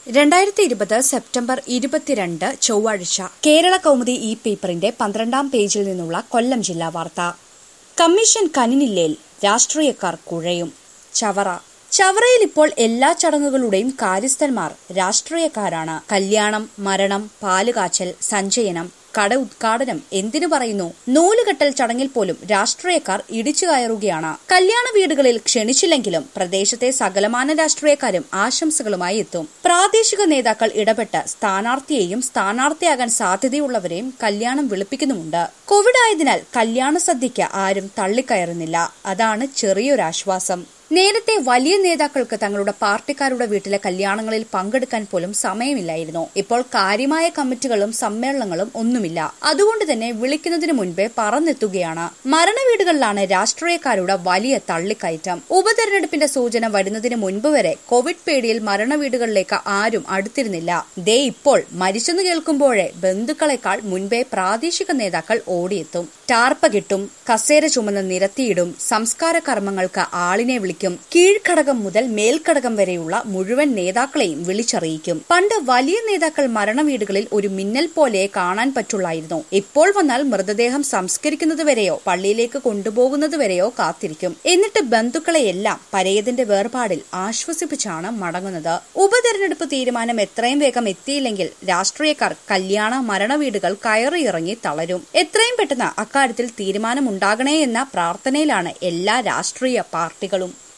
രണ്ടായിരത്തി ഇരുപത് സെപ്റ്റംബർ ഇരുപത്തിരണ്ട് ചൊവ്വാഴ്ച കേരള കൗമുദി ഇ പേപ്പറിന്റെ പന്ത്രണ്ടാം പേജിൽ നിന്നുള്ള കൊല്ലം ജില്ലാ വാർത്ത കമ്മീഷൻ കനിനില്ലേൽ രാഷ്ട്രീയക്കാർ കുഴയും ചവറ ചവറയിൽ ഇപ്പോൾ എല്ലാ ചടങ്ങുകളുടെയും കാര്യസ്ഥന്മാർ രാഷ്ട്രീയക്കാരാണ് കല്യാണം മരണം പാലുകാച്ചൽ സഞ്ചയനം കട ഉദ്ഘാടനം എന്തിനു പറയുന്നു നൂലുകെട്ടൽ ചടങ്ങിൽ പോലും രാഷ്ട്രീയക്കാർ ഇടിച്ചു കയറുകയാണ് കല്യാണ വീടുകളിൽ ക്ഷണിച്ചില്ലെങ്കിലും പ്രദേശത്തെ സകലമാന രാഷ്ട്രീയക്കാരും ആശംസകളുമായി എത്തും പ്രാദേശിക നേതാക്കൾ ഇടപെട്ട് സ്ഥാനാർത്ഥിയെയും സ്ഥാനാർത്ഥിയാകാൻ സാധ്യതയുള്ളവരെയും കല്യാണം വിളിപ്പിക്കുന്നുമുണ്ട് കോവിഡ് ആയതിനാൽ കല്യാണ സദ്യയ്ക്ക് ആരും തള്ളിക്കയറുന്നില്ല അതാണ് ചെറിയൊരാശ്വാസം നേരത്തെ വലിയ നേതാക്കൾക്ക് തങ്ങളുടെ പാർട്ടിക്കാരുടെ വീട്ടിലെ കല്യാണങ്ങളിൽ പങ്കെടുക്കാൻ പോലും സമയമില്ലായിരുന്നു ഇപ്പോൾ കാര്യമായ കമ്മിറ്റികളും സമ്മേളനങ്ങളും ഒന്നുമില്ല അതുകൊണ്ട് തന്നെ വിളിക്കുന്നതിന് മുൻപേ പറന്നെത്തുകയാണ് മരണവീടുകളിലാണ് രാഷ്ട്രീയക്കാരുടെ വലിയ തള്ളിക്കയറ്റം ഉപതെരഞ്ഞെടുപ്പിന്റെ സൂചന വരുന്നതിന് മുൻപ് വരെ കോവിഡ് പേടിയിൽ മരണവീടുകളിലേക്ക് ആരും അടുത്തിരുന്നില്ല ദേ ഇപ്പോൾ മരിച്ചെന്ന് കേൾക്കുമ്പോഴേ ബന്ധുക്കളെക്കാൾ മുൻപേ പ്രാദേശിക നേതാക്കൾ ഓടിയെത്തും ടാർപ്പ കിട്ടും കസേര ചുമന്ന് നിരത്തിയിടും സംസ്കാര കർമ്മങ്ങൾക്ക് ആളിനെ വിളിക്കും കീഴ്ഘടകം മുതൽ മേൽഘടകം വരെയുള്ള മുഴുവൻ നേതാക്കളെയും വിളിച്ചറിയിക്കും പണ്ട് വലിയ നേതാക്കൾ മരണവീടുകളിൽ ഒരു മിന്നൽ പോലെ കാണാൻ പറ്റുള്ളായിരുന്നു ഇപ്പോൾ വന്നാൽ മൃതദേഹം സംസ്കരിക്കുന്നതുവരെയോ പള്ളിയിലേക്ക് കൊണ്ടുപോകുന്നതുവരെയോ കാത്തിരിക്കും എന്നിട്ട് ബന്ധുക്കളെയെല്ലാം പരേതന്റെ വേർപാടിൽ ആശ്വസിപ്പിച്ചാണ് മടങ്ങുന്നത് ഉപതെരഞ്ഞെടുപ്പ് തീരുമാനം എത്രയും വേഗം എത്തിയില്ലെങ്കിൽ രാഷ്ട്രീയക്കാർ കല്യാണ മരണവീടുകൾ കയറിയിറങ്ങി തളരും എത്രയും പെട്ടെന്ന് അക്കാര്യത്തിൽ തീരുമാനമുണ്ടാകണേ എന്ന പ്രാർത്ഥനയിലാണ് എല്ലാ രാഷ്ട്രീയ പാർട്ടികളും